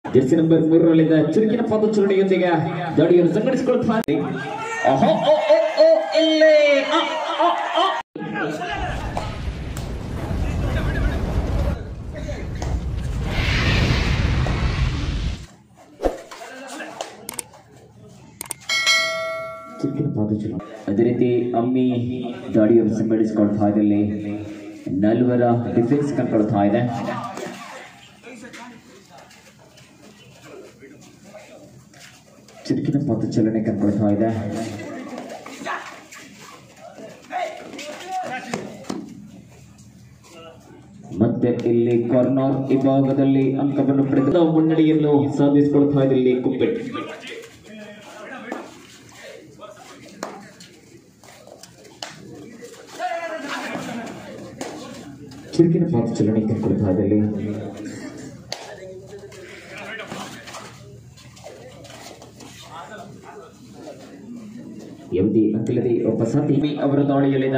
Jersey number ಮೂರರಲ್ಲಿದ್ದ ಚುರುಕಿನ ಪಾದಚರಣೆಯೊಂದಿಗೆ ದಾಳಿಯನ್ನು ಸಂಘಟಿಸಿಕೊಳ್ಳುತ್ತಾರೆ ಅಹೋ, ಓ, ಓ, ಓ, ಇಲ್ಲೇ, ಅ, ಅ, ಅ. ಚುರುಕಿನ ಪಾದಚರಣೆ ಅದೇ ರೀತಿ ಅಮ್ಮಿ ದಾಳಿಯನ್ನು ಸಂಘಟಿಸಿಕೊಳ್ತಾ ಇದ್ದಲ್ಲಿ ನಲ್ವರ ಡಿಫೆನ್ಸ್ ಕಂಡುಕೊಳ್ತಾ ಇದೆ ಚುರುಕಿನ ಪಾದಚಲನೆ ಕಂಡುಕೊಳ್ತಾ ಇದೆ ಮತ್ತೆ ಇಲ್ಲಿ ಕಾರ್ನರ್ ವಿಭಾಗದಲ್ಲಿ ಅಂಕವನ್ನು ಪಡೆದ ಮುನ್ನಡೆಯನ್ನು ಸಾಧಿಸಿಕೊಳ್ತಾ ಇದೆ ಇಲ್ಲಿ ಕುಪ್ಪೆಟ್ ಚುರುಕಿನ ಪಾದಚಲನೆ ಕಂಡುಕೊಳ್ತಾ ಇದೆ ಇಲ್ಲಿ ಯಾವುದೇ ಅಂಕಲದೆ ಒಬ್ಬ ಸಾಥಿ ಅವರ ದಾಳಿಯಲ್ಲಿದ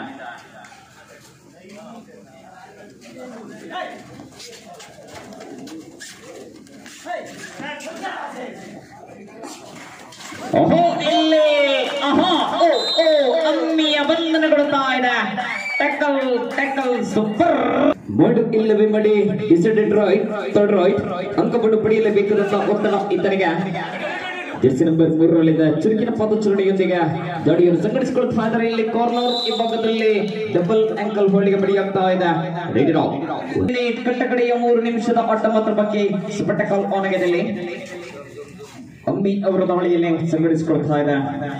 ಓಹೋ ಇಲ್ಲಿ ಆಹಾ ಓ ಓ ಅಮ್ಮಿಯ ಬಂಧನಗೊಳ್ತಾ ಇದೆ ಟೆಕಲ್ ಟೆಕಲ್ ಸೂಪರ್ ಮಡು ಇಲ್ಲವೇ ಮಡಿ ಡಿಸೈಡೆಡ್ ರಾಯ್ಟ್ ಥರ್ಡ್ ರಾಯ್ಟ್ ಅಂಕವನ್ನು ಪಡೆಯಲೇಬೇಕಾದಂತ ಒತ್ತಡ ಇತನಿಗೆ ಜೆರ್ಸಿ ನಂಬರ್ ಮೂರರಲ್ಲಿದ್ದ ಚುರುಕಿನ ಪಾದಚರಣೆಯೊಂದಿಗೆ ದಾಳಿಯನ್ನು ಸಂಘಟಿಸಿಕೊಳ್ತಾ ಇದ್ದಾರೆ ಇಲ್ಲಿ ಕಾರ್ನರ್ ಈ ಭಾಗದಲ್ಲಿ ಡಬಲ್ ಆಂಕಲ್ ಹೋಲ್ಡಿಗೆ ಬಡಿಯಾಗ್ತಾ ಇದೆ ರೆಡಿ ರಾಕ್ ಇಲ್ಲಿ ಕಟ್ಟ ಕಡೆಯ ಮೂರು ನಿಮಿಷದ ಆಟ ಮಾತ್ರ ಬಾಕಿ ಸ್ಪೆಟಕಲ್ ಆನ್ ಆಗಿದೆ ಇಲ್ಲಿ ಅಮ್ಮಿ ಅವರ ದಾಳಿಯಲ್ಲಿ ಸಂಘಟಿಸಿಕೊಳ್ತಾ ಇದೆ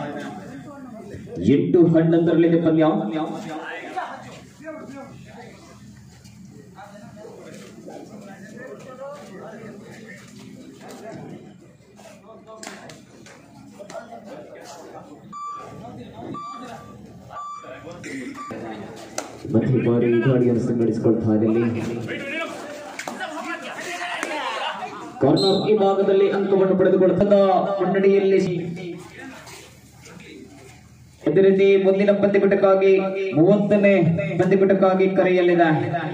ಎಂಟು ಹನ್ನೊಂದರಲ್ಲಿದೆ ಪಂದ್ಯ ಮತ್ತೆ ಈ ಬಾರಿ ಈ ದಾಳಿಯನ್ನು ಸಂಘಟಿಸಿಕೊಳ್ತಾ ಇದೆ ಇಲ್ಲಿ ಕಾರ್ನರ್ ಈ ಭಾಗದಲ್ಲಿ ಅಂಕವನ್ನು ಪಡೆದುಕೊಳ್ಳುತ್ತದ ಮುನ್ನಡೆಯಲ್ಲಿ ಅದೇ ರೀತಿ ಮುಂದಿನ ಪಂದ್ಯಕೂಟಕ್ಕಾಗಿ ಮೂವತ್ತನೇ ಪಂದ್ಯಕೂಟಕ್ಕಾಗಿ ಕರೆಯಲಿದೆ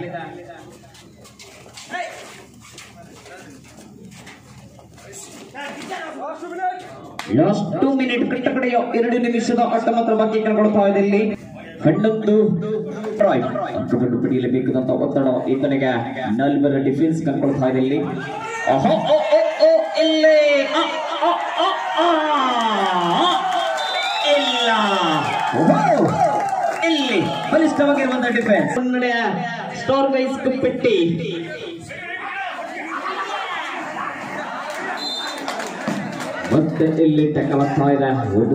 ಲಾಸ್ಟ್ ಟೂ ಮಿನಿಟ್ ಕಟ್ಟ ಕಡೆಯ ಎರಡು ನಿಮಿಷದ ಆಟ ಮಾತ್ರ ಬಾಕಿ ಕಂಡುಕೊಳ್ತಾ ಇದೆ ಇಲ್ಲಿ ಹನ್ನೊಂದು ರಾಯ್ ಅಂಕವನ್ನು ಪಡೆಯಲೇಬೇಕಾದಂತ ಒತ್ತಡ ಈತನಿಗೆ ನಲ್ವರ ಡಿಫೆನ್ಸ್ ಕಂಡುಕೊಳ್ತಾ ಇದೆ ಇಲ್ಲಿ ಅಹೋ, ಓ, ಓ, ಓ, ಇಲ್ಲಿ ಅ, ಅ, ಅ, ಆ. ಇಲ್ಲ ಓಹೋ, ಇಲ್ಲಿ ಬಲಿಷ್ಠವಾಗಿರುವಂತಹ ಡಿಫೆನ್ಸ್ ಮುನ್ನಡೆಯ ಸ್ಟಾರ್ ವೈಸ್ ಕುಪ್ಪೆಟ್ಟಿ ಮತ್ತೆ ಇಲ್ಲಿ ಟಕಲಾಗ್ತಾ ಇದೆ ಒಂದು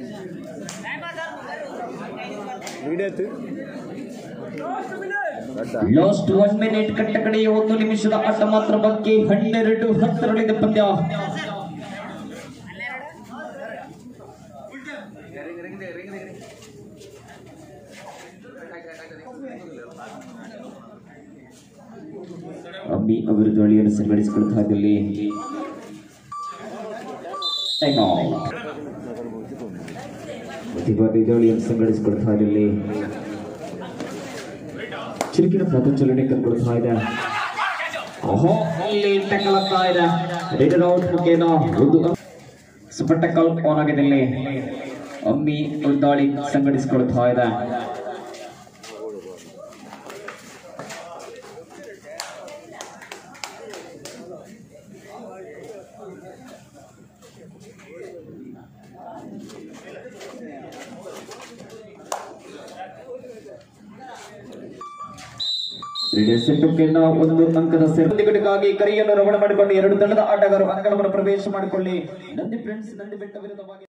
ಲಾಸ್ಟ್ ಒನ್ ಮಿನಿಟ್ ಕಟ್ಟ ಕಡೆಯ ಒಂದು ನಿಮಿಷದ ಆಟ ಮಾತ್ರ ಬಾಕಿ ಹನ್ನೆರಡು ಹತ್ತರಲ್ಲಿದೆ ಪಂದ್ಯ ಅಮ್ಮಿ ಅವರು ದಾಳಿಯನ್ನು ಸಂಘಟಿಸಿಕೊಳ್ತಾ ಇದ್ದಲ್ಲಿ ಪ್ರತಿಭಾಗಿ ದಾಳಿಯನ್ನು ಸಂಘಟಿಸಿಕೊಳ್ತಾ ಇದ್ದಲ್ಲಿ ಚುರುಕಿನ ಪದಚಲನೆ ಕಂಡುಕೊಳ್ತಾ ಇದೆ ಓಹೋ ಅಲ್ಲಿ ಟಕಲ್ ಆಗ್ತಾ ಇದೆ ರೆಡ್ ಔಟ್ ಮುಖೇನ ಒಂದು ಸೂಪರ್ ಟಕಲ್ ಆನ್ ಆಗಿದೆ ಇಲ್ಲಿ ಅಮ್ಮಿ ಒಂದು ದಾಳಿ ಸಂಘಟಿಸಿಕೊಳ್ತಾ ಇದೆ ಸೆಟ್ಟುಕೆನ್ನ ಒಂದು ಅಂಕದ ಸೇರ್ಪಡೆಗಾಗಿ ಕರೆಯನ್ನು ರವಾನೆ ಮಾಡಿಕೊಂಡು ಎರಡು ತಂಡದ ಆಟಗಾರರು ಅಂಕಣವನ್ನು ಪ್ರವೇಶ ಮಾಡಿಕೊಳ್ಳಿ ನಂದಿ ಫ್ರೆಂಡ್ಸ್ ನಂದಿ ಬೆಟ್ಟ ವಿರುದ್ಧವಾಗಿ